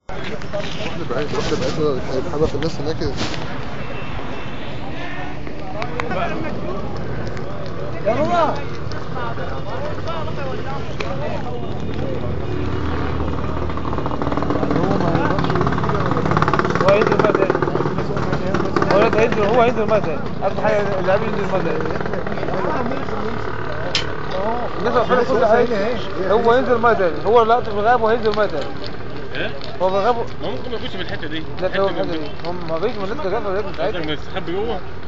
روح لبعيد روح لبعيد هيتحرك الناس هناك يا بابا هو ينزل الماء تاني هو هينزل هو هينزل الماء تاني اخر حاجه اللي قبل ينزل الماء تاني الناس واقفين كل حاجه هو ينزل الماء تاني هو دلوقتي في الغاب وهينزل الماء تاني ايه؟ هو في الغاب ما ممكن ما يخش من الحته دي لا الحتة هو اللي الحته دي هم ما فيش من الناس جابوا الرجل قصدك بتاعتهم مستخبي جوه